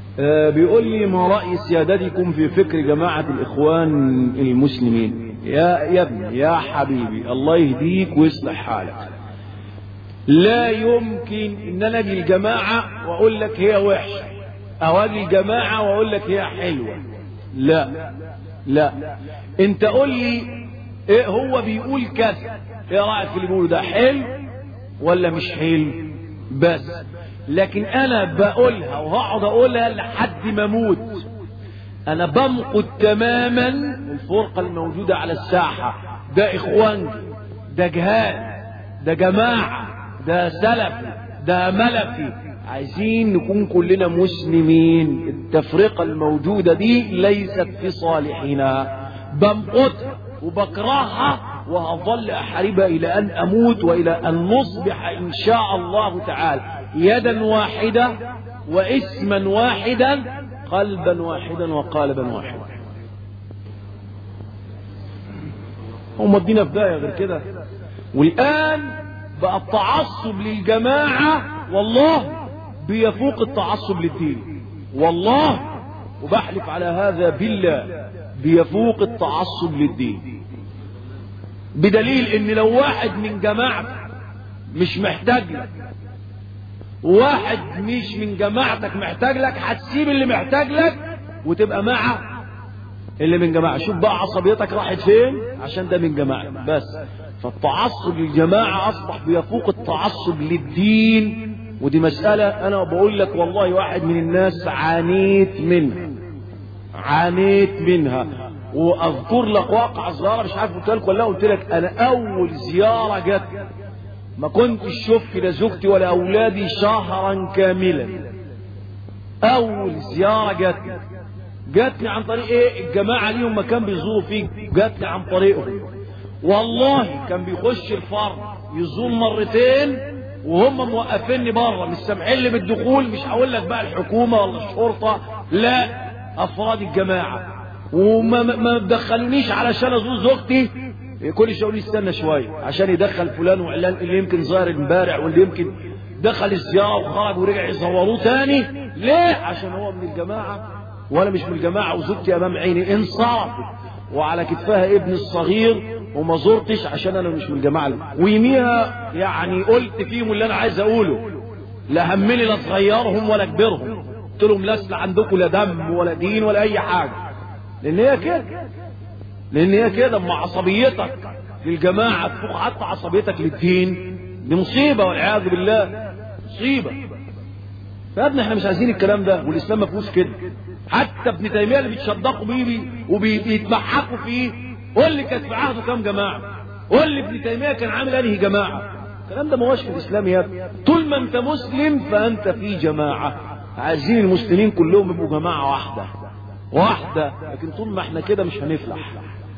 آه بيقول لي ما رأي سيادتكم في فكر جماعة الإخوان المسلمين يا يا ابني يا حبيبي الله يهديك ويصلح حالك لا يمكن ان انا اجي الجماعة واقول لك هي وحشة او اجي الجماعة واقول لك هي حلوة لا لا انت قول لي ايه هو بيقول كذا ايه رايك في اللي بيقوله ده حلو ولا مش حلو بس لكن انا بقولها وهقعد اقولها لحد ما اموت انا بمقت تماما الفرقه الموجوده على الساحه ده اخوانجي ده جهاد ده جماعه ده سلفي ده ملفي عايزين نكون كلنا مسلمين التفرقه الموجوده دي ليست في صالحنا بمقتها وبكرهها وهظل احاربها الى ان اموت والى ان نصبح ان شاء الله تعالى يدا واحده واسما واحدا قلبا واحدا وقالبا واحدا هم ادينا في داهيه غير كده والان بقى التعصب للجماعه والله بيفوق التعصب للدين والله وبحلف على هذا بالله بيفوق التعصب للدين بدليل ان لو واحد من جماعتك مش محتاج لك واحد مش من جماعتك محتاج لك هتسيب اللي محتاج لك وتبقى مع اللي من جماعة شوف بقى عصبيتك راحت فين عشان ده من جماعة بس فالتعصب للجماعة أصبح بيفوق التعصب للدين ودي مسألة أنا بقول لك والله واحد من الناس عانيت منها عانيت منها واذكر لك واقع صغيره مش عارف قلت لك ولا قلت لك انا اول زياره جت ما كنتش شفت لا زوجتي ولا اولادي شهرا كاملا اول زياره جت جاتني عن طريق ايه الجماعه ليهم مكان بيزوروا فيه جاتني عن طريقهم والله كان بيخش الفرد يزور مرتين وهم موقفيني بره مش سامحين لي بالدخول مش هقول لك بقى الحكومه ولا الشرطه لا افراد الجماعه وما ما تدخلونيش علشان ازور زوجتي كل شويه استنى شويه عشان يدخل فلان وعلان اللي يمكن ظاهر امبارح واللي يمكن دخل الزياره وخرج ورجع يصوروه تاني ليه؟ عشان هو من الجماعه وانا مش من الجماعه وزوجتي امام عيني انصرفت وعلى كتفها ابني الصغير وما زرتش عشان انا مش من الجماعه ويميها يعني قلت فيهم اللي انا عايز اقوله لا همني لا صغيرهم ولا كبرهم قلت لهم لسه عندكم لا دم ولا دين ولا اي حاجه لان هي كده لان هي كده اما عصبيتك للجماعه تفوق حتى عصبيتك للدين دي مصيبه والعياذ بالله مصيبه فيا ابني احنا مش عايزين الكلام ده والاسلام ما فيهوش كده حتى ابن تيميه اللي بيتشدقوا بيه وبيتمحكوا فيه قول لي كانت في عهده كام جماعه قول لي ابن تيميه كان عامل انهي جماعه الكلام ده ما هوش في الاسلام يا ابني طول ما انت مسلم فانت في جماعه عايزين المسلمين كلهم يبقوا جماعه واحده واحده لكن طول ما احنا كده مش هنفلح